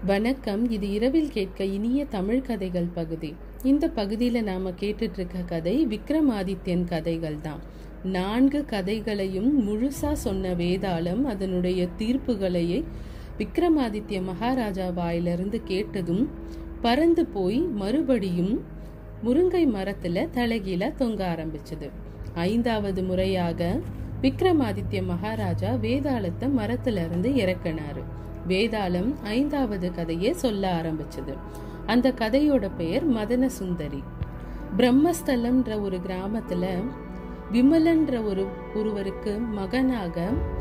வணக்கம் இது இரவில் கேட்க இனிய தமிழ் கதைகள் பகுதி இந்த பகுதியில் நாம் கேட்டுட்டு இருக்க கதை விக்ரமாதித்யன் கதைகள் தான் நான்கு கதைகளையும் முழுசா சொன்ன வேதாளம் அதனுடைய தீர்ப்புகளையே விக்ரமாதித்ய மகாராஜா வாயிலிருந்து கேட்டதும் பறந்து போய் மறுபடியும் முருங்கை மரத்துல தலைகீழ தொங்க ஆரம்பிச்சது ஐந்தாவது முறையாக விக்ரமாதித்ய மகாராஜா வேதாளத்தை மரத்துல இருந்து இறக்கினாரு வேதாளம் ஐந்தாவது கதையை சொல்ல ஆரம்பிச்சது அந்த கதையோட பெயர் மதன சுந்தரி பிரம்மஸ்தலம்ன்ற ஒரு கிராமத்துல விமலன்ற ஒரு ஒருவருக்கு மகனாக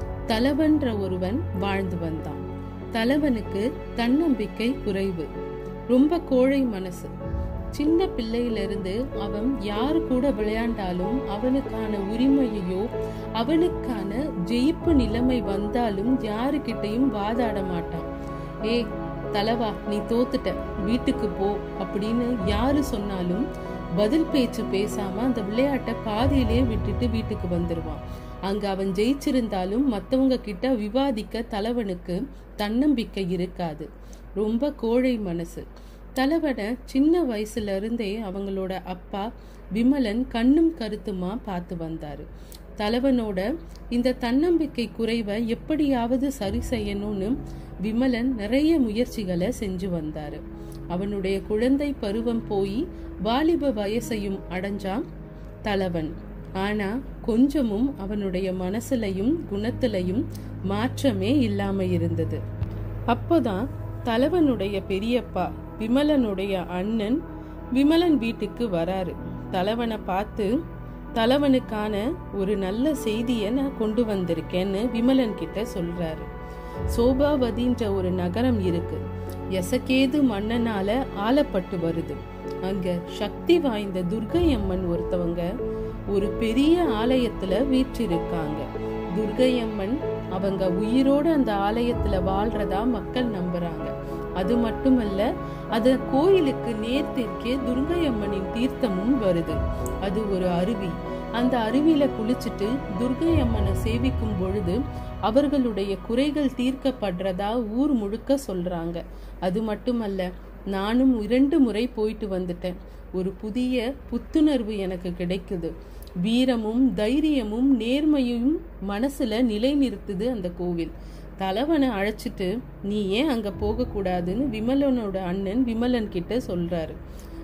தலவன்ற ஒருவன் வாழ்ந்து வந்தான் தலவனுக்கு தன்னம்பிக்கை குறைவு ரொம்ப கோழை மனசு சின்ன பிள்ளையிலிருந்து அவன் யாரு கூட விளையாண்டாலும் அவனுக்கான உரிமையையோ அவனுக்கான ஜெயிப்பு நிலைமை வந்தாலும் யாருக்கிட்டையும் வாதாட மாட்டான் ஏ தலவா நீ தோத்துட்ட வீட்டுக்கு போ அப்படின்னு யாரு சொன்னாலும் பதில் பேச்சு பேசாம அந்த விளையாட்டை பாதியிலேயே விட்டுட்டு வீட்டுக்கு வந்துருவான் அங்க அவன் ஜெயிச்சிருந்தாலும் மத்தவங்க கிட்ட விவாதிக்க தலைவனுக்கு தன்னம்பிக்கை இருக்காது ரொம்ப கோழை மனசு தலைவனை சின்ன வயசுல இருந்தே அவங்களோட அப்பா விமலன் கண்ணும் கருத்துமா பார்த்து வந்தாரு தலைவனோட இந்த தன்னம்பிக்கை குறைவை எப்படியாவது சரி செய்யணும்னு விமலன் நிறைய முயற்சிகளை செஞ்சு வந்தாரு அவனுடைய குழந்தை பருவம் போய் வாலிப வயசையும் அடைஞ்சான் தலைவன் ஆனா கொஞ்சமும் அவனுடைய மனசுலையும் குணத்திலையும் மாற்றமே இல்லாம இருந்தது அப்போதான் தலைவனுடைய பெரியப்பா விமலனுடைய அண்ணன் விமலன் வீட்டுக்கு வராரு தலைவனை பார்த்து தலைவனுக்கான ஒரு நல்ல செய்தியை நான் கொண்டு வந்திருக்கேன்னு விமலன் கிட்ட சொல்றாரு சோபாவதின்ற ஒரு நகரம் இருக்கு எசகேது மன்னனால ஆளப்பட்டு வருது அங்க சக்தி வாய்ந்த துர்கை அம்மன் ஒருத்தவங்க ஒரு பெரிய ஆலயத்துல வீற்றிருக்காங்க துர்கை அம்மன் அவங்க உயிரோட அந்த ஆலயத்துல வாழ்றதா மக்கள் நம்புறாங்க அது மட்டுமல்ல அது கோயிலுக்கு நேர்த்திற்கே துர்கை அம்மனின் தீர்த்தமும் வருது அது ஒரு அருவி அந்த அருவியில குளிச்சுட்டு துர்கை அம்மனை சேவிக்கும் பொழுது அவர்களுடைய குறைகள் தீர்க்கப்படுறதா ஊர் முழுக்க சொல்றாங்க அது மட்டுமல்ல நானும் இரண்டு முறை போயிட்டு வந்துட்டேன் ஒரு புதிய புத்துணர்வு எனக்கு கிடைக்குது வீரமும் தைரியமும் நேர்மையும் மனசுல நிலை நிறுத்துது அந்த கோவில் தலைவனை அழைச்சிட்டு நீ ஏன் அங்க போக கூடாதுன்னு விமலனோட அண்ணன் விமலன் கிட்ட சொல்றாரு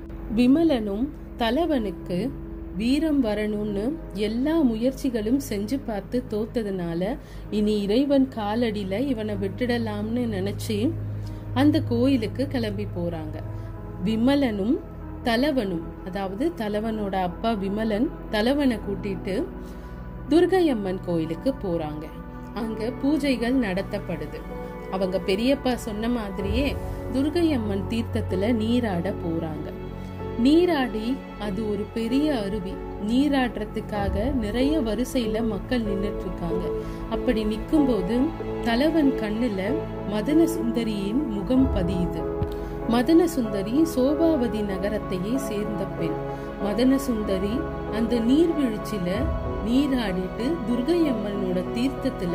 விமலனும் தலைவனுக்கு வீரம் வரணும்னு எல்லா முயற்சிகளும் செஞ்சு பார்த்து தோத்ததுனால இனி இறைவன் காலடியில இவனை விட்டுடலாம்னு நினைச்சு அந்த கோயிலுக்கு கிளம்பி போறாங்க விமலனும் தலைவனும் அதாவது தலைவனோட அப்பா விமலன் தலைவனை கூட்டிட்டு துர்கையம்மன் கோயிலுக்கு போறாங்க அங்க பூஜைகள் நடத்தப்படுது அவங்க பெரியப்பா சொன்ன மாதிரியே துர்கையம்மன் தீர்த்தத்துல நீராட போறாங்க நீராடி அது ஒரு பெரிய அருவி நீராடுறதுக்காக நிறைய வரிசையில மக்கள் நின்றுட்டு இருக்காங்க அப்படி நிக்கும்போது தலைவன் கண்ணுல மதன சுந்தரியின் முகம் பதியுது மதன சுந்தரி சோபாவதி நகரத்தையே சேர்ந்த பெண் மதன சுந்தரி அந்த நீர்வீழ்ச்சியில நீராடிட்டு துர்கையம்மனோட தீர்த்தத்துல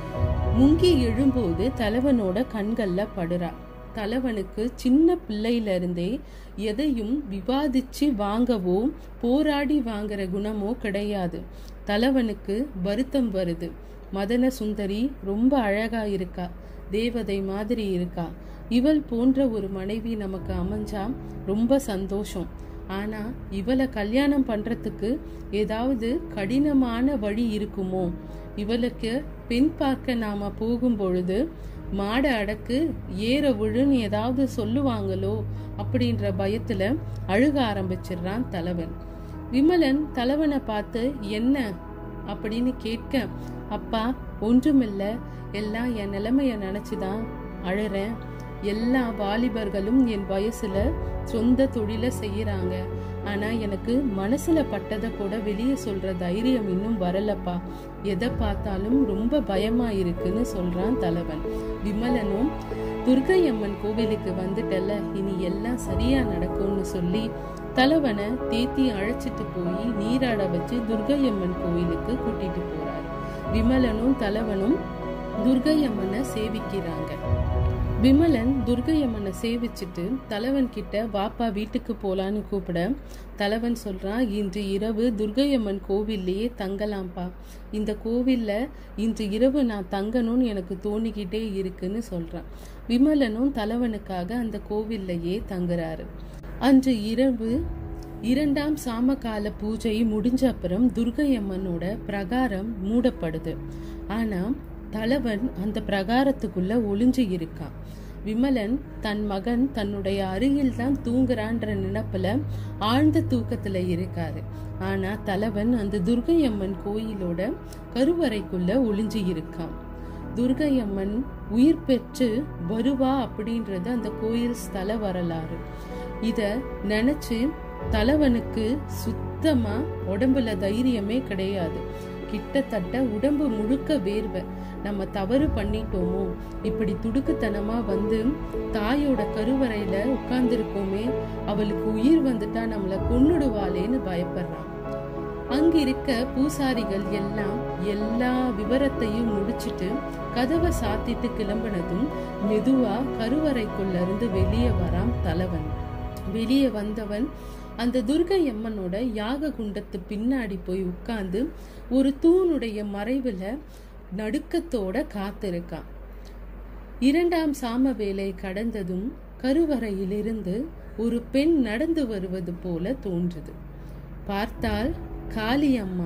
முங்கி எழும்போது தலைவனோட கண்கள்ல படுறா தலைவனுக்கு சின்ன பிள்ளையில இருந்தே எதையும் விவாதிச்சு வாங்கவோ போராடி வாங்குற குணமோ கிடையாது தலைவனுக்கு வருத்தம் வருது மதன சுந்தரி ரொம்ப அழகா இருக்கா தேவதை மாதிரி இருக்கா இவள் போன்ற ஒரு மனைவி நமக்கு அமைஞ்சா ரொம்ப சந்தோஷம் ஆனா இவளை கல்யாணம் பண்றதுக்கு ஏதாவது கடினமான வழி இருக்குமோ இவளுக்கு பெண் பார்க்க நாம போகும் பொழுது மாட அடக்கு ஏற விழுன்னு ஏதாவது சொல்லுவாங்களோ அப்படின்ற பயத்துல அழுக ஆரம்பிச்சிடுறான் தலைவன் விமலன் தலைவனை பார்த்து என்ன அப்படின்னு கேட்க அப்பா ஒன்றுமில்ல எல்லாம் என் நிலைமைய நினைச்சுதான் அழுறேன் எல்லா வாலிபர்களும் என் வயசுல சொந்த தொழில செய்யறாங்க ஆனா எனக்கு மனசுல பட்டதை கூட வெளியே சொல்ற தைரியம் இன்னும் வரலப்பா எதை பார்த்தாலும் ரொம்ப பயமா இருக்குன்னு சொல்றான் தலைவன் விமலனும் துர்கை அம்மன் கோவிலுக்கு வந்துட்டல இனி எல்லாம் சரியா நடக்கும்னு சொல்லி தலைவனை தேத்தி அழைச்சிட்டு போய் நீராட வச்சு துர்கை அம்மன் கோவிலுக்கு கூட்டிட்டு போறாரு விமலனும் தலைவனும் துர்கை அம்மனை சேவிக்கிறாங்க விமலன் துர்கையம்மனை சேவிச்சுட்டு தலைவன் கிட்ட வாப்பா வீட்டுக்கு போலான்னு கூப்பிட தலைவன் சொல்றான் இன்று இரவு துர்கையம்மன் கோவில்லையே தங்கலாம்ப்பா இந்த கோவில்ல இன்று இரவு நான் தங்கணும்னு எனக்கு தோணிக்கிட்டே இருக்குன்னு சொல்றான் விமலனும் தலைவனுக்காக அந்த கோவில்லையே தங்குறாரு அன்று இரவு இரண்டாம் சாமகால பூஜை முடிஞ்ச அப்புறம் துர்கையம்மனோட பிரகாரம் மூடப்படுது ஆனா தலைவன் அந்த பிரகாரத்துக்குள்ள ஒளிஞ்சு இருக்கான் விமலன் தன் மகன் தன்னுடைய அருகில் தான் தூங்குறான்ற நினப்புல ஆழ்ந்த தூக்கத்துல இருக்காரு ஆனா தலைவன் அந்த துர்கையம்மன் கோயிலோட கருவறைக்குள்ள ஒளிஞ்சு இருக்கான் துர்கையம்மன் உயிர் பெற்று வருவா அப்படின்றது அந்த கோயில் ஸ்தல வரலாறு இத நினைச்சு தலைவனுக்கு சுத்தமா உடம்புல தைரியமே கிடையாது கிட்டத்தட்ட உடம்பு முழுக்க வேர்வை நம்ம தவறு பண்ணிட்டோமோ இப்படி துடுக்குத்தனமா வந்து தாயோட கருவறையில உட்கார்ந்துருக்கோமே அவளுக்கு உயிர் வந்துட்டா நம்மளை கொன்னுடுவாளேன்னு பயப்படுறான் அங்க இருக்க பூசாரிகள் எல்லாம் எல்லா விவரத்தையும் முடிச்சிட்டு கதவை சாத்திட்டு கிளம்பினதும் மெதுவா கருவறைக்குள்ள இருந்து வெளியே வரான் தலைவன் வெளியே வந்தவன் அந்த துர்கை அம்மனோட யாக குண்டத்து பின்னாடி போய் உட்கார்ந்து ஒரு தூணுடைய மறைவுல நடுக்கத்தோட காத்திருக்கான் இரண்டாம் சாம வேலை கடந்ததும் கருவறையிலிருந்து ஒரு பெண் நடந்து வருவது போல தோன்றுது பார்த்தால் காளியம்மா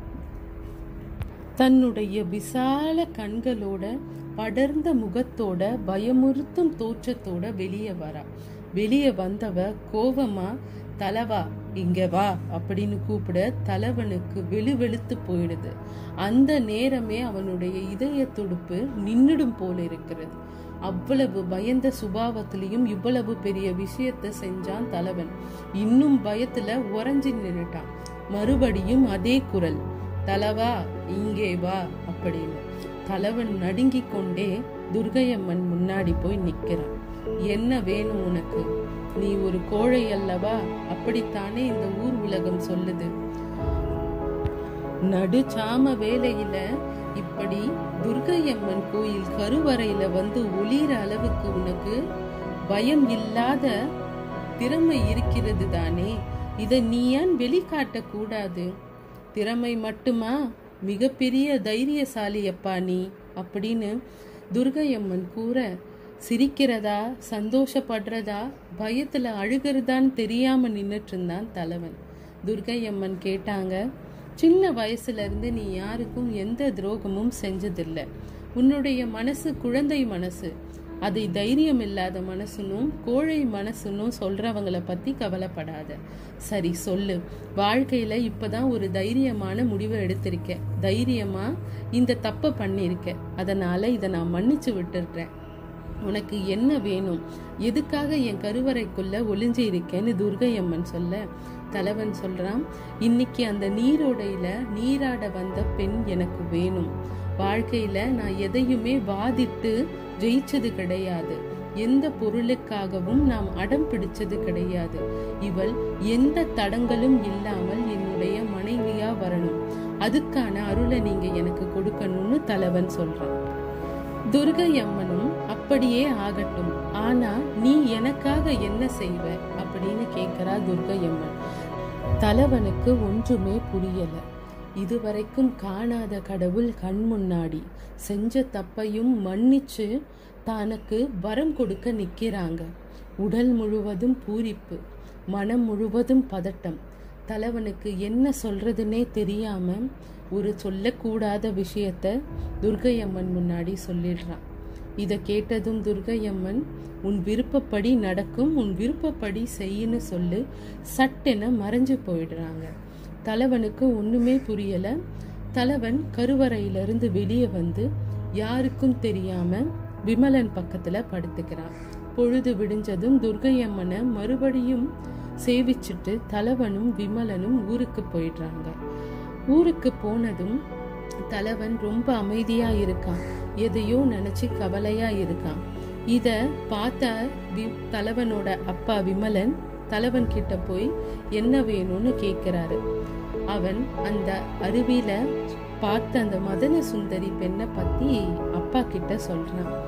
தன்னுடைய விசால கண்களோட படர்ந்த முகத்தோட பயமுறுத்தும் தோற்றத்தோட வெளியே வரா வெளியே வந்தவ கோவமா தலவா இங்க வா அப்படின்னு கூப்பிட தலைவனுக்கு வெளு வெளுத்து போயிடுது அந்த நேரமே அவனுடைய இதய துடுப்பு நின்னுடும் போல இருக்கிறது அவ்வளவு பயந்த சுபாவத்திலையும் இவ்வளவு பெரிய விஷயத்த செஞ்சான் தலைவன் இன்னும் பயத்துல உறைஞ்சி நின்னுட்டான் மறுபடியும் அதே குரல் தலவா இங்கே வா அப்படின்னு தலைவன் நடுங்கிக் கொண்டே துர்கையம்மன் முன்னாடி போய் நிக்கிறான் என்ன வேணும் உனக்கு நீ ஒரு கோழை அல்லவா அப்படித்தானே இந்த ஊர் உலகம் சொல்லுது நடுச்சாம வேலையில இப்படி துர்கையம்மன் கோயில் கருவறையில வந்து ஒளிர அளவுக்கு உனக்கு பயம் இல்லாத திறமை இருக்கிறது தானே இதை நீ ஏன் வெளிக்காட்ட கூடாது திறமை மட்டுமா மிகப்பெரிய தைரியசாலி அப்பா நீ அப்படின்னு துர்கையம்மன் கூற சிரிக்கிறதா சந்தோஷப்படுறதா பயத்துல அழுகிறதான்னு தெரியாம நின்னுட்டு இருந்தான் தலைவன் துர்கையம்மன் கேட்டாங்க சின்ன வயசுல இருந்து நீ யாருக்கும் எந்த துரோகமும் செஞ்சதில்லை உன்னுடைய மனசு குழந்தை மனசு அதை தைரியம் இல்லாத மனசுனும் கோழை மனசுனும் சொல்றவங்கள பத்தி கவலைப்படாத சரி சொல்லு வாழ்க்கையில இப்பதான் ஒரு தைரியமான முடிவை எடுத்திருக்க தைரியமா இந்த தப்பை பண்ணிருக்க அதனால இதை நான் மன்னிச்சு விட்டுடுறேன் உனக்கு என்ன வேணும் எதுக்காக என் கருவறைக்குள்ள ஒளிஞ்சு இருக்கேன்னு துர்கையம்மன் சொல்ல தலைவன் சொல்றான் இன்னைக்கு அந்த நீரோடையில நீராட வந்த பெண் எனக்கு வேணும் வாழ்க்கையில நான் எதையுமே வாதிட்டு ஜெயிச்சது கிடையாது எந்த பொருளுக்காகவும் நாம் அடம் பிடிச்சது கிடையாது இவள் எந்த தடங்களும் இல்லாமல் என்னுடைய மனைவியா வரணும் அதுக்கான அருளை நீங்க எனக்கு கொடுக்கணும்னு தலைவன் சொல்றான் துர்கை அம்மனும் அப்படியே ஆகட்டும் ஆனா நீ எனக்காக என்ன செய்வ அப்படின்னு கேக்குறா துர்கை அம்மன் தலைவனுக்கு ஒன்றுமே புரியல இதுவரைக்கும் காணாத கடவுள் கண் முன்னாடி செஞ்ச தப்பையும் மன்னிச்சு தனக்கு வரம் கொடுக்க நிக்கிறாங்க உடல் முழுவதும் பூரிப்பு மனம் முழுவதும் பதட்டம் தலைவனுக்கு என்ன சொல்றதுன்னே தெரியாம ஒரு சொல்லக்கூடாத விஷயத்த துர்கையம்மன் முன்னாடி சொல்லிடுறான் இதை கேட்டதும் துர்கையம்மன் உன் விருப்பப்படி நடக்கும் உன் விருப்பப்படி செய்யின்னு சொல்லு சட்டென மறைஞ்சு போயிடுறாங்க தலைவனுக்கு ஒண்ணுமே புரியல தலைவன் கருவறையிலிருந்து வெளியே வந்து யாருக்கும் தெரியாம விமலன் பக்கத்துல படுத்துக்கிறான் பொழுது விடிஞ்சதும் துர்கையம்மனை மறுபடியும் சேவிச்சுட்டு தலைவனும் விமலனும் ஊருக்கு போயிடுறாங்க ஊருக்கு போனதும் தலைவன் ரொம்ப அமைதியா இருக்கான் எதையோ நினைச்சு கவலையா இருக்கான் இத பார்த்த வி தலைவனோட அப்பா விமலன் தலைவன் கிட்ட போய் என்ன வேணும்னு கேக்குறாரு அவன் அந்த அருவியில பார்த்த அந்த மதன சுந்தரி பெண்ணை பத்தி அப்பா கிட்ட சொல்றான்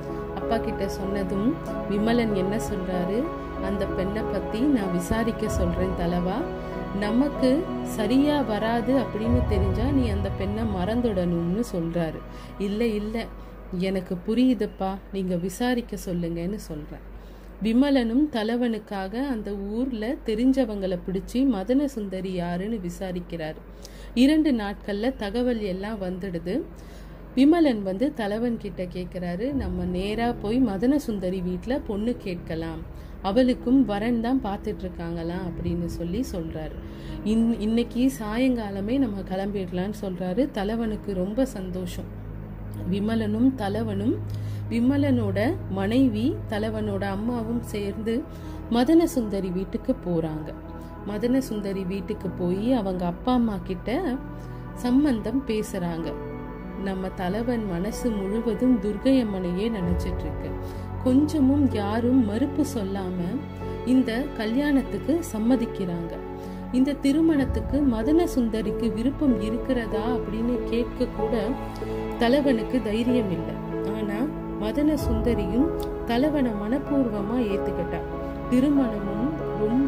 அப்பா கிட்ட சொன்னதும் விமலன் என்ன சொல்றாரு அந்த பெண்ணை பத்தி நான் விசாரிக்க சொல்றேன் தலைவா நமக்கு சரியா வராது அப்படின்னு தெரிஞ்சா நீ அந்த பெண்ணை மறந்துடணும்னு சொல்றாரு இல்லை இல்லை எனக்கு புரியுதுப்பா நீங்க விசாரிக்க சொல்லுங்கன்னு சொல்றேன் விமலனும் தலைவனுக்காக அந்த ஊர்ல தெரிஞ்சவங்களை பிடிச்சி மதன சுந்தரி யாருன்னு விசாரிக்கிறார் இரண்டு நாட்கள்ல தகவல் எல்லாம் வந்துடுது விமலன் வந்து தலைவன் கிட்ட கேட்குறாரு நம்ம நேரா போய் மதன சுந்தரி வீட்டில் பொண்ணு கேட்கலாம் அவளுக்கும் வரன் தான் பார்த்துட்டு இருக்காங்களாம் அப்படின்னு சொல்லி சொல்றாரு இன் இன்னைக்கு சாயங்காலமே நம்ம கிளம்பிடலான்னு சொல்றாரு தலைவனுக்கு ரொம்ப சந்தோஷம் விமலனும் தலைவனும் விமலனோட மனைவி தலைவனோட அம்மாவும் சேர்ந்து மதன சுந்தரி வீட்டுக்கு போறாங்க மதன சுந்தரி வீட்டுக்கு போய் அவங்க அப்பா அம்மா கிட்ட சம்பந்தம் பேசுறாங்க நம்ம தலைவன் மனசு முழுவதும் துர்கையம்மனையே நினைச்சிட்டு இருக்கு கொஞ்சமும் யாரும் மறுப்பு சொல்லாம இந்த கல்யாணத்துக்கு சம்மதிக்கிறாங்க இந்த திருமணத்துக்கு மதன சுந்தரிக்கு விருப்பம் இருக்கிறதா அப்படின்னு கேட்க கூட தலைவனுக்கு தைரியம் இல்லை ஆனா மதன சுந்தரியும் தலைவனை மனப்பூர்வமா ஏத்துக்கிட்டா திருமணமும் ரொம்ப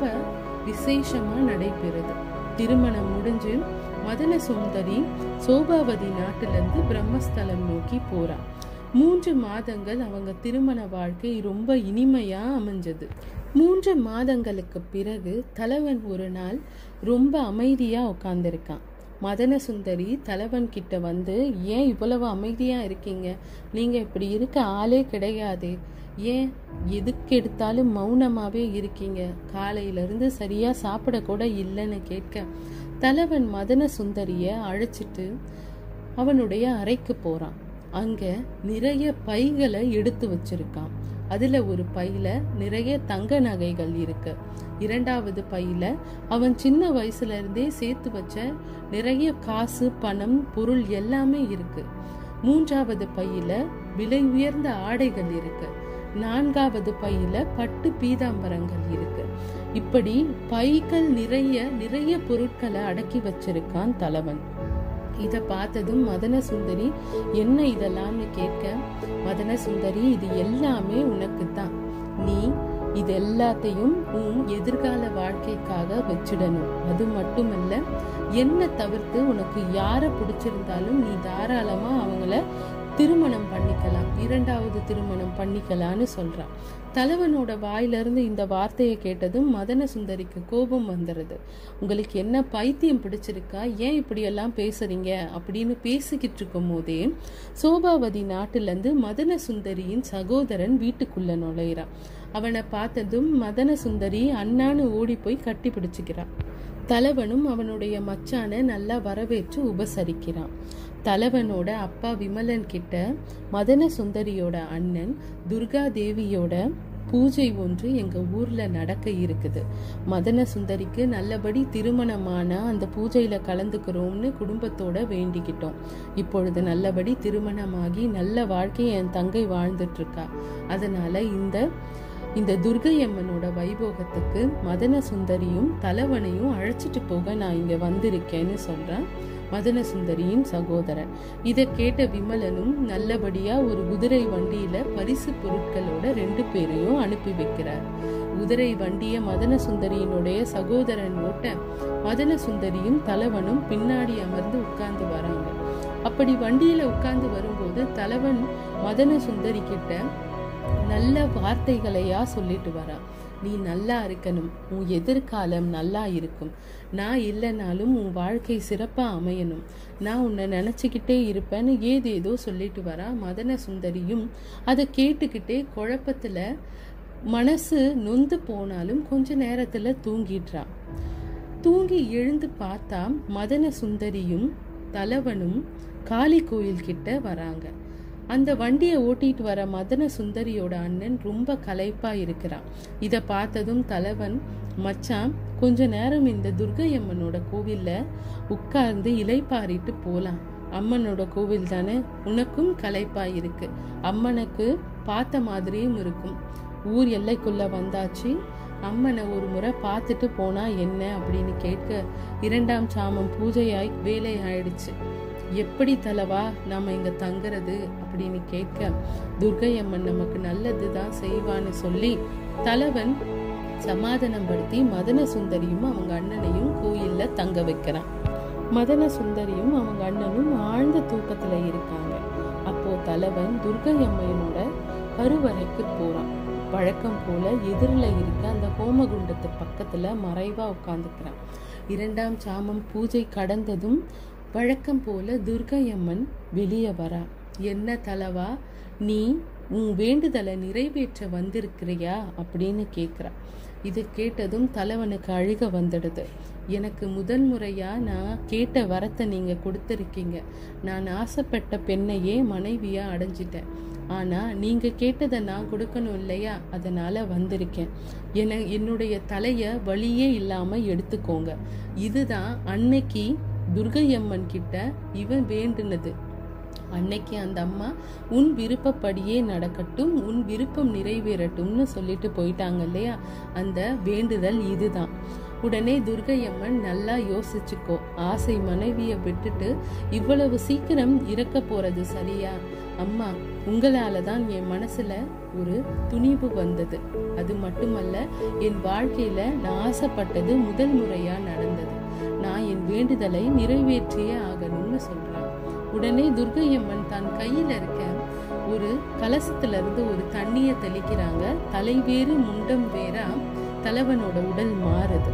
விசேஷமா நடைபெறுது திருமணம் முடிஞ்சு மதன சுந்தரி சோபாவதி நாட்டிலிருந்து பிரம்மஸ்தலம் நோக்கி போறா மூன்று மாதங்கள் அவங்க திருமண வாழ்க்கை ரொம்ப இனிமையா அமைஞ்சது மூன்று மாதங்களுக்கு பிறகு தலைவன் ஒரு நாள் ரொம்ப அமைதியா உட்கார்ந்திருக்கான் மதன சுந்தரி தலைவன் கிட்ட வந்து ஏன் இவ்வளவு அமைதியா இருக்கீங்க நீங்க இப்படி இருக்க ஆளே கிடையாது ஏன் எதுக்கு எடுத்தாலும் மௌனமாவே இருக்கீங்க காலையில இருந்து சரியா சாப்பிட கூட இல்லைன்னு கேட்க தலைவன் மதன சுந்தரிய அழைச்சிட்டு அவனுடைய அறைக்கு போறான் அங்க நிறைய பைகளை எடுத்து வச்சிருக்கான் அதுல ஒரு பையில நிறைய தங்க நகைகள் இருக்கு இரண்டாவது பையில அவன் சின்ன வயசுல இருந்தே சேர்த்து வச்ச நிறைய காசு பணம் பொருள் எல்லாமே இருக்கு மூன்றாவது பையில விலை உயர்ந்த ஆடைகள் இருக்கு நான்காவது பையில பட்டு பீதாம்பரங்கள் இருக்கு இப்படி பைகள் நிறைய நிறைய பொருட்களை அடக்கி வச்சிருக்கான் தலைவன் இத பார்த்ததும் மதன சுந்தரி என்ன இதெல்லாம்னு கேட்க மதன சுந்தரி இது எல்லாமே உனக்கு தான் நீ இது எல்லாத்தையும் உன் எதிர்கால வாழ்க்கைக்காக வச்சிடணும் அது மட்டுமல்ல என்ன தவிர்த்து உனக்கு யாரை பிடிச்சிருந்தாலும் நீ தாராளமா அவங்கள திருமணம் பண்ணிக்கலாம் இரண்டாவது திருமணம் பண்ணிக்கலான்னு சொல்றான் தலைவனோட வாயிலிருந்து இந்த வார்த்தையை கேட்டதும் மதன சுந்தரிக்கு கோபம் வந்துடுது உங்களுக்கு என்ன பைத்தியம் பிடிச்சிருக்கா ஏன் இப்படியெல்லாம் பேசுறீங்க அப்படின்னு பேசிக்கிட்டு இருக்கும் போதே சோபாவதி நாட்டிலேருந்து மதன சுந்தரியின் சகோதரன் வீட்டுக்குள்ள நுழையிறான் அவனை பார்த்ததும் மதன சுந்தரி அண்ணான்னு ஓடி போய் கட்டி பிடிச்சுக்கிறான் தலைவனும் அவனுடைய மச்சானை நல்லா வரவேற்று உபசரிக்கிறான் தலைவனோட அப்பா விமலன் கிட்ட மதன சுந்தரியோட அண்ணன் துர்கா தேவியோட பூஜை ஒன்று எங்க ஊர்ல நடக்க இருக்குது மதன சுந்தரிக்கு நல்லபடி திருமணமான அந்த பூஜையில கலந்துக்கிறோம்னு குடும்பத்தோட வேண்டிக்கிட்டோம் இப்பொழுது நல்லபடி திருமணமாகி நல்ல வாழ்க்கையை என் தங்கை வாழ்ந்துட்டு இருக்கா அதனால இந்த இந்த துர்கையம்மனோட வைபோகத்துக்கு மதன சுந்தரியும் தலைவனையும் அழைச்சிட்டு போக நான் இங்க வந்திருக்கேன்னு சொல்றேன் மதன சுந்தரியின் சகோதரன் இதை கேட்ட விமலனும் நல்லபடியா ஒரு குதிரை வண்டியில பரிசு பொருட்களோட ரெண்டு பேரையும் அனுப்பி வைக்கிறார் குதிரை வண்டிய மதன சுந்தரியினுடைய சகோதரன் ஓட்ட மதன சுந்தரியும் தலைவனும் பின்னாடி அமர்ந்து உட்கார்ந்து வராங்க அப்படி வண்டியில உட்கார்ந்து வரும்போது தலைவன் மதன சுந்தரி கிட்ட நல்ல வார்த்தைகளையா சொல்லிட்டு வரா நீ நல்லா இருக்கணும் உன் எதிர்காலம் நல்லா இருக்கும் நான் இல்லைனாலும் உன் வாழ்க்கை சிறப்பாக அமையணும் நான் உன்னை நினச்சிக்கிட்டே இருப்பேன்னு ஏதேதோ சொல்லிட்டு வரா மதன சுந்தரியும் அதை கேட்டுக்கிட்டே குழப்பத்தில் மனசு நொந்து போனாலும் கொஞ்ச நேரத்தில் தூங்கிடுறா தூங்கி எழுந்து பார்த்தா மதன சுந்தரியும் தலைவனும் காளி கோயில் கிட்ட வராங்க அந்த வண்டியை ஓட்டிட்டு வர மதன சுந்தரியோட அண்ணன் ரொம்ப களைப்பா இருக்கிறான் இதை பார்த்ததும் தலைவன் மச்சான் கொஞ்ச நேரம் இந்த துர்கையம்மனோட கோவில்ல உட்கார்ந்து இலைப்பாரிட்டு போலாம் அம்மனோட கோவில் தானே உனக்கும் களைப்பா இருக்கு அம்மனுக்கு பார்த்த மாதிரியும் இருக்கும் ஊர் எல்லைக்குள்ள வந்தாச்சு அம்மனை ஒரு முறை பார்த்துட்டு போனா என்ன அப்படின்னு கேட்க இரண்டாம் சாமம் பூஜையாய் வேலை ஆயிடுச்சு எப்படி தலவா நாம இங்க தங்குறது அப்படின்னு கேட்க துர்கை அம்மன் நமக்கு நல்லது தான் செய்வான்னு சொல்லி தலைவன் சமாதானம் படுத்தி மதன சுந்தரியும் அவங்க அண்ணனையும் கோயில்ல தங்க வைக்கிறான் மதன சுந்தரியும் அவங்க அண்ணனும் ஆழ்ந்த தூக்கத்துல இருக்காங்க அப்போ தலைவன் துர்கை அம்மையனோட கருவறைக்கு போறான் வழக்கம் போல எதிரில் இருக்க அந்த ஹோமகுண்டத்து பக்கத்துல மறைவா உட்காந்துக்கிறான் இரண்டாம் சாமம் பூஜை கடந்ததும் வழக்கம் போல துர்கை அம்மன் வெளியே வரா என்ன தலவா நீ உன் வேண்டுதலை நிறைவேற்ற வந்திருக்கிறியா அப்படின்னு கேட்குறா இது கேட்டதும் தலைவனுக்கு அழுக வந்துடுது எனக்கு முதல் முறையா நான் கேட்ட வரத்தை நீங்க கொடுத்துருக்கீங்க நான் ஆசைப்பட்ட பெண்ணையே மனைவியா அடைஞ்சிட்டேன் ஆனா நீங்க கேட்டதை நான் கொடுக்கணும் இல்லையா அதனால வந்திருக்கேன் என என்னுடைய தலைய வழியே இல்லாம எடுத்துக்கோங்க இதுதான் அன்னைக்கு துர்கையம்மன் கிட்ட இவன் வேண்டுனது அன்னைக்கு அந்த அம்மா உன் விருப்பப்படியே நடக்கட்டும் உன் விருப்பம் நிறைவேறட்டும்னு சொல்லிட்டு போயிட்டாங்க இல்லையா அந்த வேண்டுதல் இதுதான் உடனே துர்கையம்மன் நல்லா யோசிச்சுக்கோ ஆசை மனைவியை விட்டுட்டு இவ்வளவு சீக்கிரம் இறக்க போறது சரியா அம்மா உங்களால தான் என் மனசுல ஒரு துணிவு வந்தது அது மட்டுமல்ல என் வாழ்க்கையில நான் ஆசைப்பட்டது முதல் முறையா நடந்தது நான் என் வேண்டுதலை நிறைவேற்றியே ஆகணும்னு சொல்றான் உடனே துர்கையம்மன் தன் கையில இருக்க ஒரு கலசத்துல இருந்து ஒரு தண்ணிய தெளிக்கிறாங்க தலை வேறு முண்டம் வேறா தலைவனோட உடல் மாறுது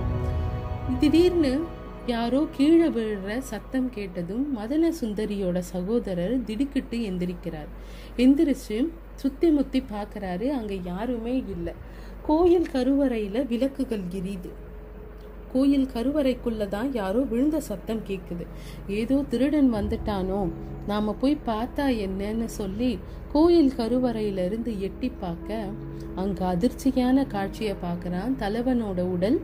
திடீர்னு யாரோ கீழே விழுற சத்தம் கேட்டதும் மதன சுந்தரியோட சகோதரர் திடுக்கிட்டு எந்திரிக்கிறார் எந்திரிச்சு சுத்தி முத்தி பார்க்கறாரு அங்க யாருமே இல்லை கோயில் கருவறையில விளக்குகள் எரியுது கோயில் கருவறைக்குள்ள தான் யாரோ விழுந்த சத்தம் கேக்குது ஏதோ திருடன் வந்துட்டானோ நாம போய் பார்த்தா என்னன்னு சொல்லி கோயில் கருவறையில இருந்து எட்டி பார்க்க அங்க அதிர்ச்சியான காட்சியை பார்க்கறான் தலைவனோட உடல்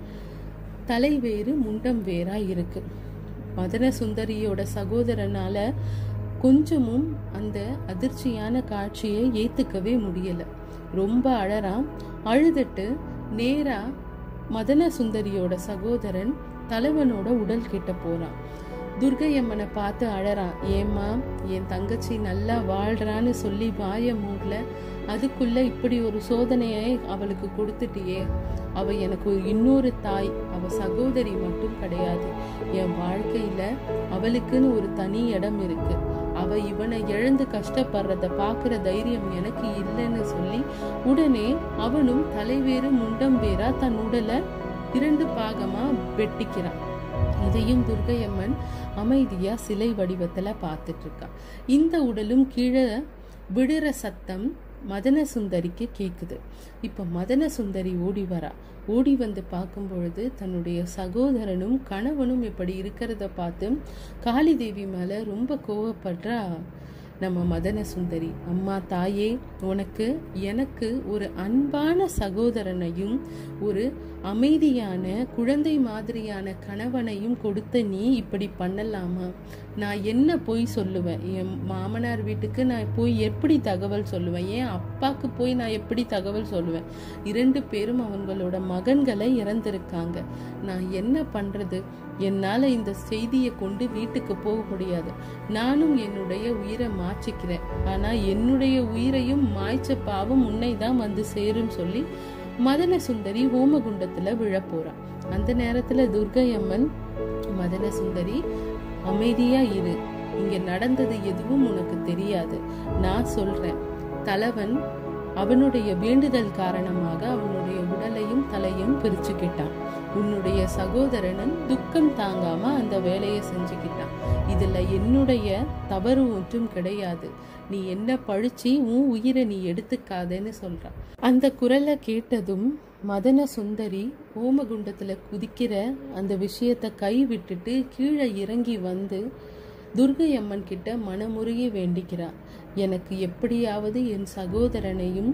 தலை வேறு முண்டம் வேறா இருக்கு மதன சுந்தரியோட சகோதரனால கொஞ்சமும் அந்த அதிர்ச்சியான காட்சியை ஏத்துக்கவே முடியல ரொம்ப அழறான் அழுதுட்டு நேரா மதன சுந்தரியோட சகோதரன் தலைவனோட உடல் கிட்ட போறான் துர்கையம்மனை பார்த்து அழறான் ஏம்மா என் தங்கச்சி நல்லா வாழ்றான்னு சொல்லி வாய மூடல அதுக்குள்ள இப்படி ஒரு சோதனையை அவளுக்கு கொடுத்துட்டியே அவ எனக்கு ஒரு இன்னொரு தாய் அவ சகோதரி மட்டும் கிடையாது என் வாழ்க்கையில அவளுக்குன்னு ஒரு தனி இடம் இருக்கு அவ இவனை இழந்து கஷ்டப்படுறத பாக்குற தைரியம் எனக்கு இல்லைன்னு சொல்லி உடனே அவனும் தலைவேறு முண்டம் வேறா தன் உடலை இரண்டு பாகமா வெட்டிக்கிறான் இதையும் துர்கையம்மன் அமைதியா சிலை வடிவத்துல பார்த்துட்டு இருக்கா இந்த உடலும் கீழே விடுற சத்தம் மதன சுந்தரிக்கு கேக்குது இப்ப மதன சுந்தரி ஓடி வரா ஓடி வந்து பார்க்கும் பொழுது தன்னுடைய சகோதரனும் கணவனும் இப்படி இருக்கிறத பார்த்து காளி தேவி மேல ரொம்ப கோவப்படுறா நம்ம மதன சுந்தரி அம்மா தாயே உனக்கு எனக்கு ஒரு அன்பான சகோதரனையும் ஒரு அமைதியான குழந்தை மாதிரியான கணவனையும் கொடுத்த நீ இப்படி பண்ணலாமா நான் என்ன போய் சொல்லுவேன் என் மாமனார் வீட்டுக்கு நான் போய் எப்படி தகவல் சொல்லுவேன் என் அப்பாவுக்கு போய் நான் எப்படி தகவல் சொல்லுவேன் இரண்டு பேரும் அவங்களோட மகன்களை இறந்திருக்காங்க நான் என்ன பண்றது என்னால இந்த செய்தியை கொண்டு வீட்டுக்கு போக முடியாது நானும் என்னுடைய உயிரை மாற்றிக்கிறேன் ஆனா என்னுடைய உயிரையும் மாய்ச்ச பாவம் உன்னை தான் வந்து சேரும் சொல்லி மதன சுந்தரி ஹோமகுண்டத்துல விழப் போறா அந்த நேரத்துல துர்கை அம்மன் மதன சுந்தரி அமைதியா இரு இங்க நடந்தது எதுவும் உனக்கு தெரியாது நான் சொல்றேன் தலைவன் அவனுடைய வேண்டுதல் காரணமாக அவனுடைய உடலையும் தலையும் பிரிச்சுக்கிட்டான் உன்னுடைய சகோதரனும் துக்கம் தாங்காம அந்த வேலையை செஞ்சுக்கிட்டான் இதுல என்னுடைய தவறு ஒன்றும் கிடையாது நீ என்ன பழிச்சு உன் உயிரை நீ எடுத்துக்காதேன்னு சொல்றான் அந்த குரலை கேட்டதும் மதன சுந்தரி ஓமகுண்டத்துல குதிக்கிற அந்த விஷயத்தை கை விட்டுட்டு கீழே இறங்கி வந்து துர்கை அம்மன் கிட்ட மனமுருகி வேண்டிக்கிறா எனக்கு எப்படியாவது என் சகோதரனையும்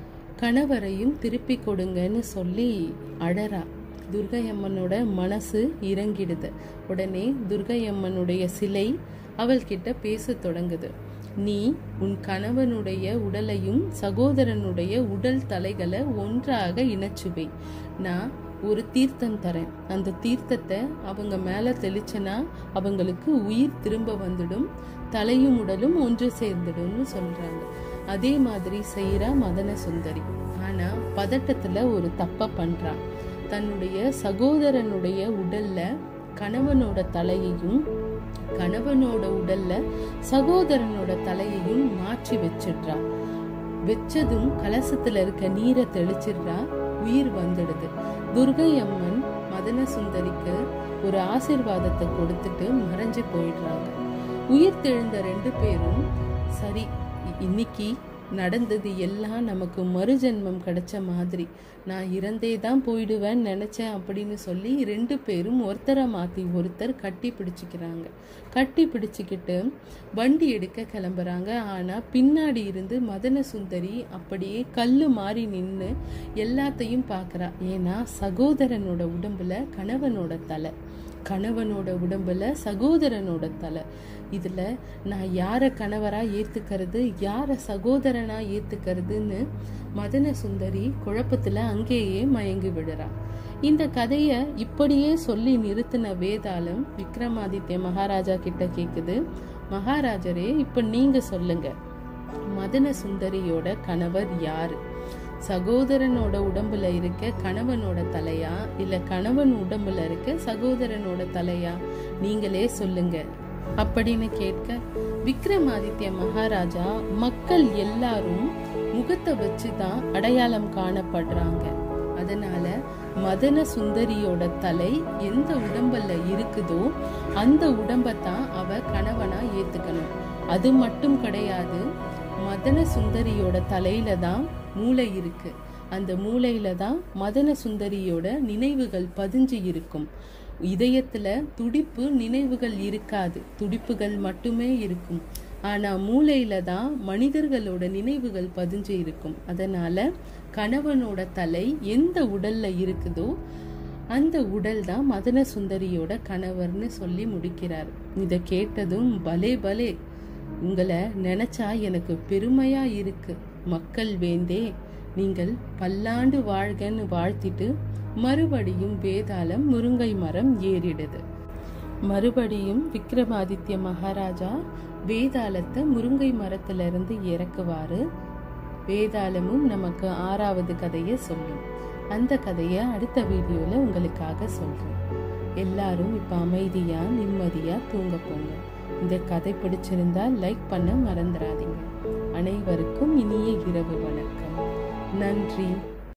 கணவரையும் திருப்பி கொடுங்கன்னு சொல்லி அழறா துர்கை அம்மனோட மனசு இறங்கிடுது உடனே துர்கை அம்மனுடைய சிலை அவள்கிட்ட பேச தொடங்குது நீ உன் கணவனுடைய உடலையும் சகோதரனுடைய உடல் தலைகளை ஒன்றாக இணைச்சுவை நான் ஒரு தீர்த்தம் தரேன் அந்த தீர்த்தத்தை அவங்க மேல தெளிச்சனா அவங்களுக்கு உயிர் திரும்ப வந்துடும் தலையும் உடலும் ஒன்று சேர்ந்துடும்னு சொல்றாங்க அதே மாதிரி செய்யறா மதன சுந்தரி ஆனா பதட்டத்துல ஒரு தப்ப பண்றான் தன்னுடைய சகோதரனுடைய உடல்ல கணவனோட தலையையும் கணவனோட உடல்ல சகோதரனோட தலையையும் மாற்றி வச்சிடுறா வச்சதும் கலசத்துல இருக்க நீரை தெளிச்சிடுறா உயிர் வந்துடுது துர்கை அம்மன் மதன சுந்தரிக்கு ஒரு ஆசிர்வாதத்தை கொடுத்துட்டு மறைஞ்சு போயிடுறாங்க உயிர் தெழுந்த ரெண்டு பேரும் சரி இ- இன்னைக்கு நடந்தது எல்லாம் நமக்கு மறுஜென்மம் கிடைச்ச மாதிரி நான் இறந்தே தான் போயிடுவேன்னு நினைச்சேன் அப்படின்னு சொல்லி ரெண்டு பேரும் ஒருத்தரை மாத்தி ஒருத்தர் கட்டி பிடிச்சிக்கிறாங்க கட்டி பிடிச்சிக்கிட்டு வண்டி எடுக்க கிளம்புறாங்க ஆனா பின்னாடி இருந்து மதன சுந்தரி அப்படியே கல்லு மாறி நின்று எல்லாத்தையும் பார்க்கறா ஏன்னா சகோதரனோட உடம்புல கணவனோட தலை கணவனோட உடம்புல சகோதரனோட தலை இதுல நான் யார கணவரா ஏத்துக்கிறது யார சகோதரனா ஏத்துக்கிறதுன்னு மதன சுந்தரி குழப்பத்துல அங்கேயே மயங்கி விடுறா இந்த கதைய இப்படியே சொல்லி நிறுத்தின வேதாளம் விக்ரமாதித்ய மகாராஜா கிட்ட கேக்குது மகாராஜரே இப்ப நீங்க சொல்லுங்க மதன சுந்தரியோட கணவர் யாரு சகோதரனோட உடம்புல இருக்க கணவனோட தலையா இல்ல கணவன் உடம்புல இருக்க சகோதரனோட தலையா நீங்களே சொல்லுங்க அப்படின்னு கேட்க விக்ரமாதித்ய மகாராஜா மக்கள் எல்லாரும் முகத்தை வச்சுதான் அடையாளம் காணப்படுறாங்க அதனால மதன சுந்தரியோட தலை எந்த உடம்புல இருக்குதோ அந்த உடம்பத்தான் அவ கணவனா ஏத்துக்கணும் அது மட்டும் கிடையாது மதன சுந்தரியோட தலையில தான் மூளை இருக்கு அந்த மூளையில தான் மதன சுந்தரியோட நினைவுகள் பதிஞ்சு இருக்கும் இதயத்துல துடிப்பு நினைவுகள் இருக்காது துடிப்புகள் மட்டுமே இருக்கும் ஆனா மூளையில தான் மனிதர்களோட நினைவுகள் பதிஞ்சு இருக்கும் அதனால கணவனோட தலை எந்த உடல்ல இருக்குதோ அந்த உடல் தான் மதன சுந்தரியோட கணவர்னு சொல்லி முடிக்கிறார் இதை கேட்டதும் பலே பலே உங்களை நினைச்சா எனக்கு பெருமையா இருக்கு மக்கள் வேந்தே நீங்கள் பல்லாண்டு வாழ்கன்னு வாழ்த்திட்டு மறுபடியும் வேதாளம் முருங்கை மரம் ஏறிடுது மறுபடியும் விக்ரமாதித்ய மகாராஜா வேதாளத்தை முருங்கை மரத்துல இருந்து இறக்குவாரு வேதாளமும் நமக்கு ஆறாவது கதையை சொல்லும் அந்த கதையை அடுத்த வீடியோல உங்களுக்காக சொல்றேன் எல்லாரும் இப்ப அமைதியா நிம்மதியா தூங்க போங்க இந்த கதை பிடிச்சிருந்தா லைக் பண்ண மறந்துடாதீங்க அனைவருக்கும் இனிய இரவு வணக்கம் நன்றி